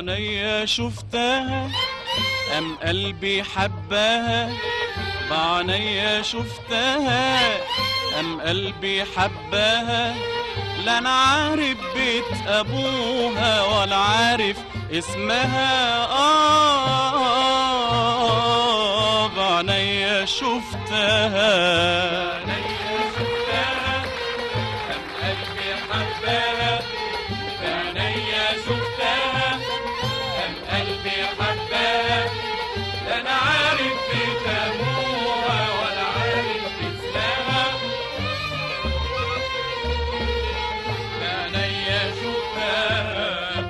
بعينيا شفتها أم قلبي حباها بعينيا شفتها أم قلبي حباها لا أنا عارف بيت أبوها ولا عارف اسمها آه بعينيا شفتها بعينيا شفتها أم قلبي حباها بعينيا شفتها أم قلبي حباها لا أنا عارف بيت أبوها ولا عارف اسمها بعينيا شفتها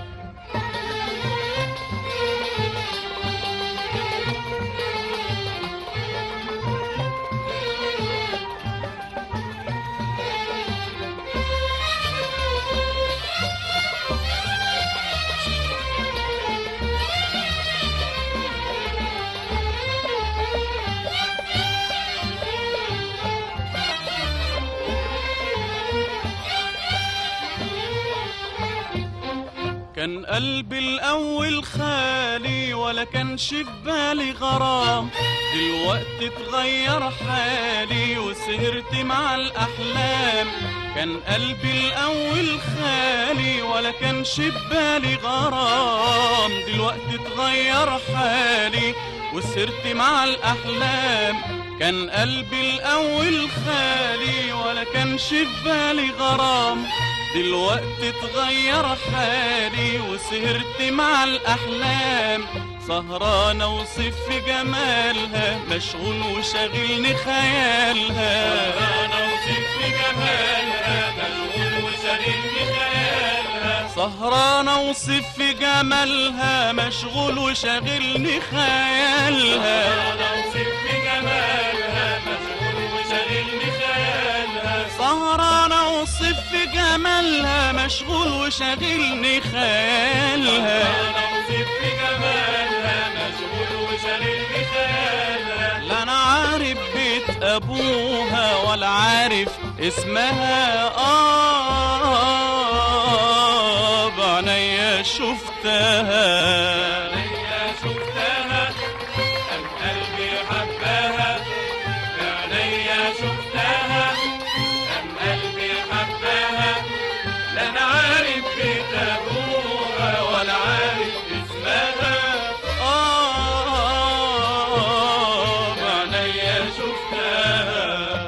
كان قلبي الأول خالي ولا كانش في بالي غرام دلوقتي اتغير حالي وسهرت مع الأحلام كان قلبي الأول خالي ولا كانش في بالي غرام دلوقتي اتغير حالي وسهرت مع الأحلام كان قلبي الأول خالي ولا كانش في بالي غرام دلوقتي اتغير حالي وسهرت مع الأحلام سهرانة وصف في جمالها مشغول وشاغلني خيالها سهرانة وصف في جمالها مشغول وشاغلني خيالها سهرانة وصف في جمالها مشغول وشاغلني خيالها سهرانة وصف في جمالها مشغول وشاغلني خيالها سهرانة وصف في جمالها مشغول وشاغلني خيالها وصف في جمالها مشغول وشاغلني خيالها لا انا عارف بيت ابوها ولا عارف اسمها اه بعينيا شفتها بعينيا شفتها ام قلبي حباها بعينيا شفتها ام قلبي حباها لا انا عارف بيت ابوها ولا عارف اسمها اه بعينيا شفتها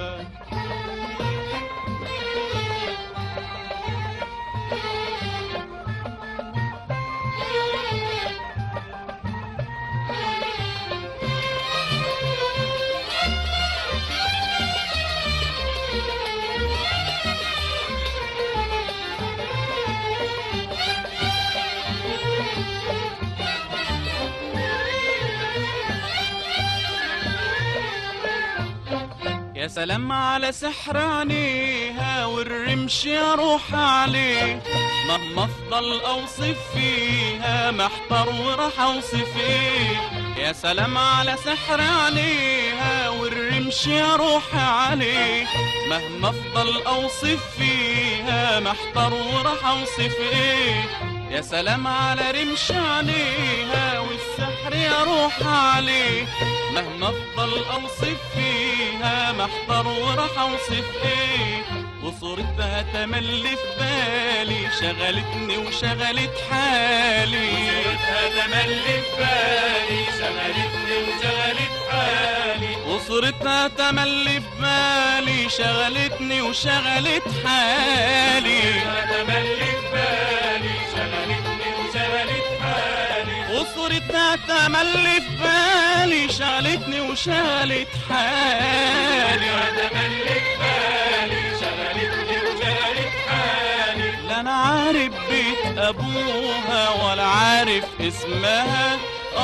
يا سلام على سحر عينيها والرمش يا روح عليه مهما افضل اوصف فيها محتار وراح اوصف ايه يا سلام على سحر عينيها والرمش يا روح عليه مهما افضل اوصف فيها محتار وراح اوصف ايه يا سلام على رمش عينيها والسحر يا روح عليه مهما افضل اوصف فيها محتار وراح اوصف ايه وصورتها تملي في بالي شغلتني وشغلت حالي وصورتها تملي في بالي شغلتني وشغلت حالي وصورتها تملي في بالي شغلتني وشغلت حالي تملي في بالي شغلتني وشغلت حالي وصورتها تملي في بالي شغلتني وشغلت حالي تملي في بالي شغلتني وشغلت حالي لا انا عارف بيت ابوها ولا عارف اسمها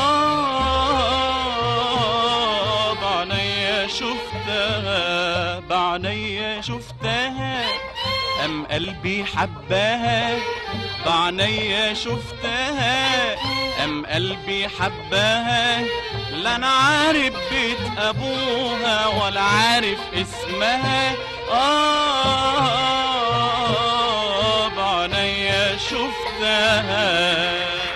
اه بعينيا شفتها بعينيا شفتها ام قلبي حباها بعينيا شفتها ام قلبي حباها لا انا عارف بيت ابوها ولا عارف اسمها اه بعينيا شفتها